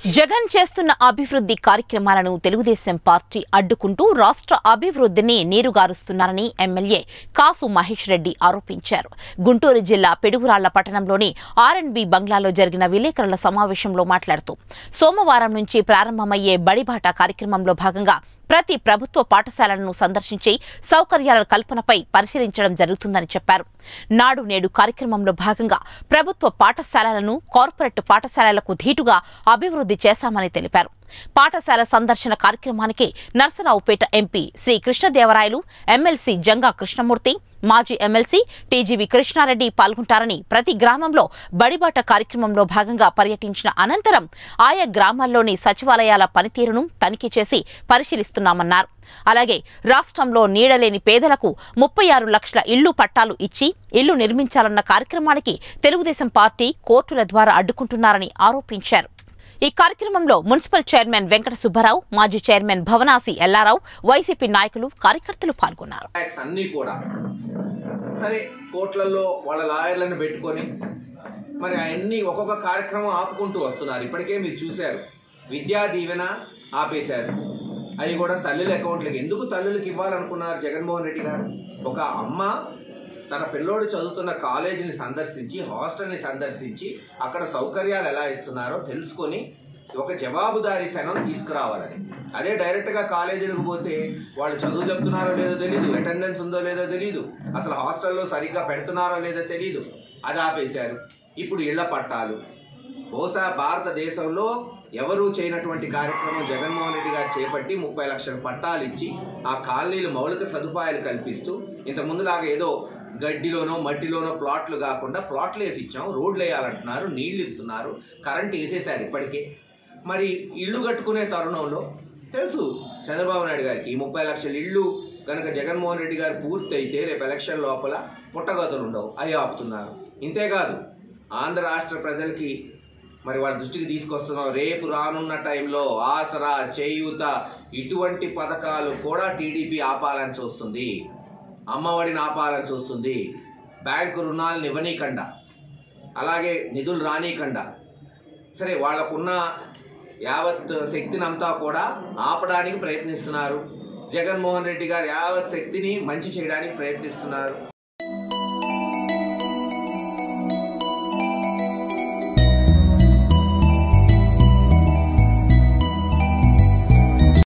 జగన్ చేస్తున్న అభివృద్ధి కార్యక్రమాలను తెలుగుదేశం పార్టీ అడ్డుకుంటూ రాష్ట్ర అభివృద్ధిని నీరుగారుస్తున్నారని ఎమ్మెల్యే కాసు మహేష్ రెడ్డి ఆరోపించారు గుంటూరు జిల్లా పిడుగురాళ్ల పట్టణంలోని ఆర్ఎండ్బి బంగ్లాలో జరిగిన విలేకరుల సమావేశంలో మాట్లాడుతూ సోమవారం నుంచి ప్రారంభమయ్యే బడిబాట కార్యక్రమంలో భాగంగా ప్రతి ప్రభుత్వ పాఠశాలలను సందర్శించి సౌకర్యాల కల్పనపై పరిశీలించడం జరుగుతుందని చెప్పారు నాడు నేడు కార్యక్రమంలో భాగంగా ప్రభుత్వ పాఠశాలలను కార్పొరేట్ పాఠశాలలకు ధీటుగా అభివృద్ధి చేశామని తెలిపారు పాఠశాల సందర్శన కార్యక్రమానికి నర్సరావుపేట ఎంపీ శ్రీ కృష్ణదేవరాయలు ఎమ్మెల్సీ జంగా కృష్ణమూర్తి మాజీ ఎమ్మెల్సీ టీజీవీ కృష్ణారెడ్డి పాల్గొంటారని ప్రతి గ్రామంలో బడిబాట కార్యక్రమంలో భాగంగా పర్యటించిన అనంతరం ఆయా గ్రామాల్లోని సచివాలయాల పనితీరును తనిఖీ చేసి పరిశీలిస్తున్నామన్నారు అలాగే రాష్ట్రంలో నీడలేని పేదలకు ముప్పై ఆరు లక్షల ఇళ్లు పట్టాలు ఇచ్చి ఇల్లు నిర్మించాలన్న కార్యక్రమానికి తెలుగుదేశం పార్టీ కోర్టుల ద్వారా అడ్డుకుంటున్నారని ఆరోపించారు ఈ కార్యక్రమంలో మున్సిపల్ చైర్మన్ వెంకట సుబ్బారావు మాజీ చైర్మన్ భవనాసి ఎల్లారావు వైసీపీ నాయకులు కార్యకర్తలు పాల్గొన్నారు ట్యాక్స్ అన్నీ కూడా సరే కోర్టులలో వాళ్ళ లాయర్లను పెట్టుకొని మరి అవన్నీ ఒక్కొక్క కార్యక్రమం ఆపుకుంటూ వస్తున్నారు ఇప్పటికే మీరు చూశారు విద్యా దీవెన ఆపేశారు అవి కూడా తల్లుల అకౌంట్లకి ఎందుకు తల్లులకు ఇవ్వాలనుకున్నారు జగన్మోహన్ రెడ్డి గారు ఒక అమ్మ తన పిల్లోడు చదువుతున్న కాలేజీని సందర్శించి హాస్టల్ని సందర్శించి అక్కడ సౌకర్యాలు ఎలా ఇస్తున్నారో తెలుసుకొని ఒక జవాబుదారీతనం తీసుకురావాలని అదే డైరెక్ట్గా కాలేజీలకు పోతే వాళ్ళు చదువు చెప్తున్నారో లేదో తెలియదు అటెండెన్స్ ఉందో లేదో తెలియదు అసలు హాస్టల్లో సరిగ్గా పెడుతున్నారో లేదో తెలియదు అది ఆపేశారు ఇప్పుడు ఇళ్ల పట్టాలు బహుశా భారతదేశంలో ఎవరూ చేయనటువంటి కార్యక్రమం జగన్మోహన్ రెడ్డి గారు చేపట్టి ముప్పై లక్షల పట్టాలు ఇచ్చి ఆ కాలనీలు మౌలిక సదుపాయాలు కల్పిస్తూ ఇంత ముందులాగా ఏదో గడ్డిలోనో మట్టిలోనో ప్లాట్లు కాకుండా ప్లాట్లు వేసి ఇచ్చాం రోడ్లు వేయాలంటున్నారు నీళ్లు ఇస్తున్నారు కరెంట్ వేసేసారు ఇప్పటికే మరి ఇల్లు కట్టుకునే తరుణంలో తెలుసు చంద్రబాబు నాయుడు గారికి ఈ ముప్పై లక్షల ఇళ్ళు కనుక జగన్మోహన్ రెడ్డి గారు పూర్తి అయితే రేపు ఎలక్షన్ లోపల పుట్టగతులు ఉండవు అవి ఆపుతున్నారు ఇంతేకాదు ఆంధ్ర రాష్ట్ర ప్రజలకి మరి వాళ్ళ దృష్టికి తీసుకొస్తున్నాం రేపు రానున్న టైంలో ఆసరా చేయూత ఇటువంటి పథకాలు కూడా టీడీపీ ఆపాలని చూస్తుంది అమ్మఒడిని ఆపాలని చూస్తుంది బ్యాంకు రుణాలను ఇవ్వనీకండా అలాగే నిధులు రానీకండా సరే వాళ్ళకున్న యావత్ శక్తిని అంతా కూడా ఆపడానికి ప్రయత్నిస్తున్నారు జగన్మోహన్ రెడ్డి గారు యావత్ శక్తిని మంచి చేయడానికి ప్రయత్నిస్తున్నారు